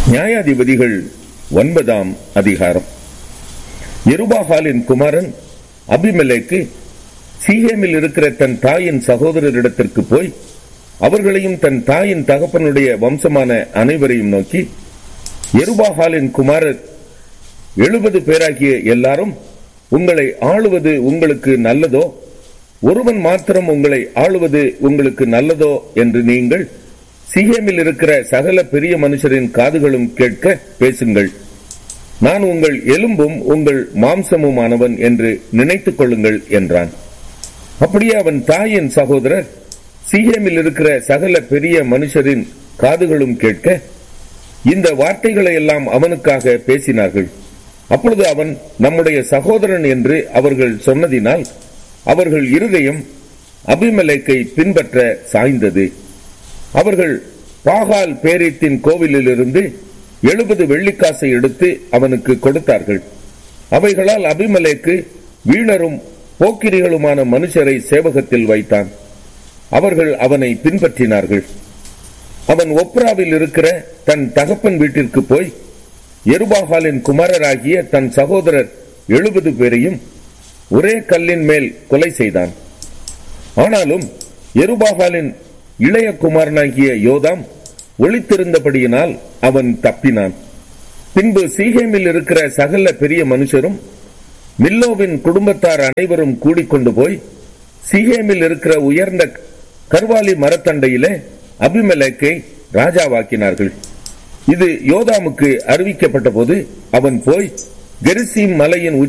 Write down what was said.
நியாயாதிபதிகள் ஒன்பதாம் அதிகாரம் எருபாகாலின் குமாரன் அபிமெலேக்கு சீகேமில் இருக்கிற தன் தாயின் சகோதரரிடத்திற்கு போய் அவர்களையும் தன் தாயின் தகப்பனுடைய வம்சமான அனைவரையும் நோக்கி எருபாகாலின் குமாரர் எழுபது பேராகிய எல்லாரும் உங்களை ஆளுவது உங்களுக்கு நல்லதோ ஒருவன் மாத்திரம் உங்களை ஆளுவது உங்களுக்கு நல்லதோ என்று நீங்கள் சீகேமில் இருக்கிற சகல பெரிய மனுஷரின் காதுகளும் கேட்க பேசுங்கள் நான் உங்கள் எலும்பும் உங்கள் மாம்சமுமானவன் என்று நினைத்துக் கொள்ளுங்கள் என்றான் அப்படியே அவன் தாயின் சகோதரர் சீகேமில் இருக்கிற சகல பெரிய மனுஷரின் காதுகளும் கேட்க இந்த வார்த்தைகளை எல்லாம் அவனுக்காக பேசினார்கள் அப்பொழுது அவன் நம்முடைய சகோதரன் என்று அவர்கள் சொன்னதினால் அவர்கள் இருதயம் அபிமலேக்கை பின்பற்ற சாய்ந்தது அவர்கள் பாகால் பேரீத்தின் கோவிலிலிருந்து எழுபது வெள்ளிக்காசை எடுத்து அவனுக்கு கொடுத்தார்கள் அவைகளால் அபிமலேக்கு வீணரும் போக்கிரிகளுமான மனுஷரை சேவகத்தில் வைத்தான் அவர்கள் அவனை பின்பற்றினார்கள் அவன் ஒப்ராவில் இருக்கிற தன் தகப்பன் வீட்டிற்கு போய் எருபாகாலின் குமாரராகிய தன் சகோதரர் எழுபது பேரையும் ஒரே கல்லின் மேல் கொலை செய்தான் ஆனாலும் எருபாகாலின் இளைய குமாரனாகிய யோதாம் ஒளித்திருந்தபடியினால் அவன் தப்பினான் பின்பு சீகேமில் இருக்கிற சகல பெரிய மனுஷரும் மில்லோவின் குடும்பத்தார் அனைவரும் கூடிக்கொண்டு போய் சீகேமில் இருக்கிற உயர்ந்த கர்வாலி மரத்தண்டையிலே அபிமலேக்கை ராஜாவாக்கினார்கள் இது யோதாமுக்கு அறிவிக்கப்பட்ட போது அவன் போய் கெரிசீம் மலையின்